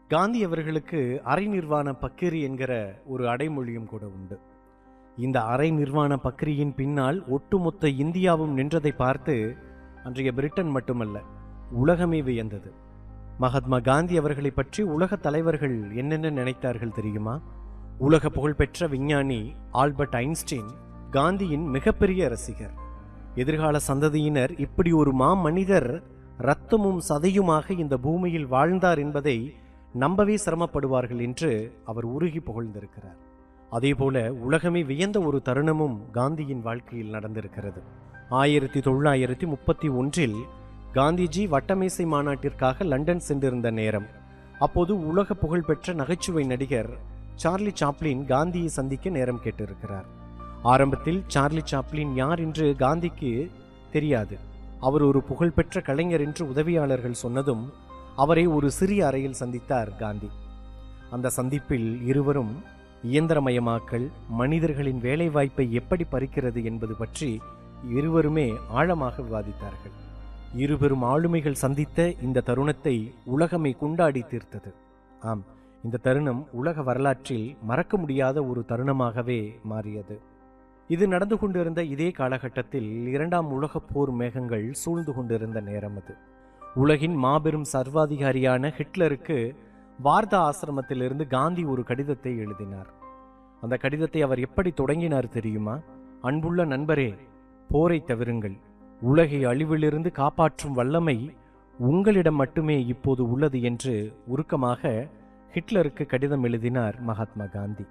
காந்தி அவர்களுக்கு அரை நிர்வாண பக்கிரி என்கிற ஒரு அடைமொழியும் கூட உண்டு இந்த அரை நிர்வாண பக்கிரியின் பின்னால் ஒட்டுமொத்த இந்தியாவும் நின்றதை பார்த்து அன்றைய பிரிட்டன் மட்டுமல்ல உலகமே வியந்தது மகாத்மா காந்தி அவர்களை பற்றி உலக தலைவர்கள் என்னென்ன நினைத்தார்கள் தெரியுமா உலக புகழ்பெற்ற விஞ்ஞானி ஆல்பர்ட் ஐன்ஸ்டீன் காந்தியின் மிகப்பெரிய ரசிகர் எதிர்கால சந்ததியினர் இப்படி ஒரு மாமனிதர் இரத்தமும் சதையுமாக இந்த பூமியில் வாழ்ந்தார் என்பதை நம்பவே சிரமப்படுவார்கள் என்று அவர் உருகி புகழ்ந்திருக்கிறார் அதேபோல உலகமே வியந்த ஒரு தருணமும் காந்தியின் வாழ்க்கையில் நடந்திருக்கிறது ஆயிரத்தி தொள்ளாயிரத்தி முப்பத்தி ஒன்றில் காந்திஜி வட்டமேசை மாநாட்டிற்காக லண்டன் சென்றிருந்த நேரம் அப்போது உலக புகழ்பெற்ற நகைச்சுவை நடிகர் சார்லி சாப்ளின் காந்தியை சந்திக்க நேரம் கேட்டிருக்கிறார் ஆரம்பத்தில் சார்லி சாப்ளின் யார் என்று காந்திக்கு தெரியாது அவர் ஒரு புகழ்பெற்ற கலைஞர் என்று உதவியாளர்கள் சொன்னதும் அவரை ஒரு சிறிய அறையில் சந்தித்தார் காந்தி அந்த சந்திப்பில் இருவரும் இயந்திரமயமாக்கல் மனிதர்களின் வேலைவாய்ப்பை எப்படி பறிக்கிறது என்பது பற்றி இருவருமே ஆழமாக விவாதித்தார்கள் இருபெரும் ஆளுமைகள் சந்தித்த இந்த தருணத்தை உலகமே கொண்டாடி தீர்த்தது ஆம் இந்த தருணம் உலக வரலாற்றில் மறக்க முடியாத ஒரு தருணமாகவே மாறியது இது நடந்து கொண்டிருந்த இதே காலகட்டத்தில் இரண்டாம் உலகப் போர் மேகங்கள் சூழ்ந்து கொண்டிருந்த நேரம் அது உலகின் மாபெரும் சர்வாதிகாரியான ஹிட்லருக்கு வார்தா ஆசிரமத்திலிருந்து காந்தி ஒரு கடிதத்தை எழுதினார் அந்த கடிதத்தை அவர் எப்படி தொடங்கினார் தெரியுமா அன்புள்ள நண்பரே போரை தவிருங்கள் உலகை அழிவிலிருந்து காப்பாற்றும் வல்லமை உங்களிடம் மட்டுமே இப்போது உள்ளது என்று உருக்கமாக ஹிட்லருக்கு கடிதம் எழுதினார் மகாத்மா காந்தி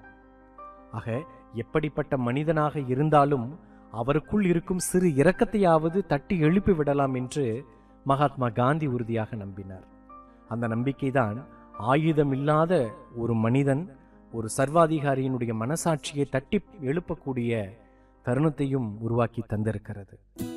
ஆக எப்படிப்பட்ட மனிதனாக இருந்தாலும் அவருக்குள் இருக்கும் சிறு இரக்கத்தையாவது தட்டி எழுப்பி விடலாம் என்று மகாத்மா காந்தி உறுதியாக நம்பினார் அந்த நம்பிக்கைதான் ஆயுதமில்லாத ஒரு மனிதன் ஒரு சர்வாதிகாரியினுடைய மனசாட்சியை தட்டி எழுப்பக்கூடிய தருணத்தையும் உருவாக்கி தந்திருக்கிறது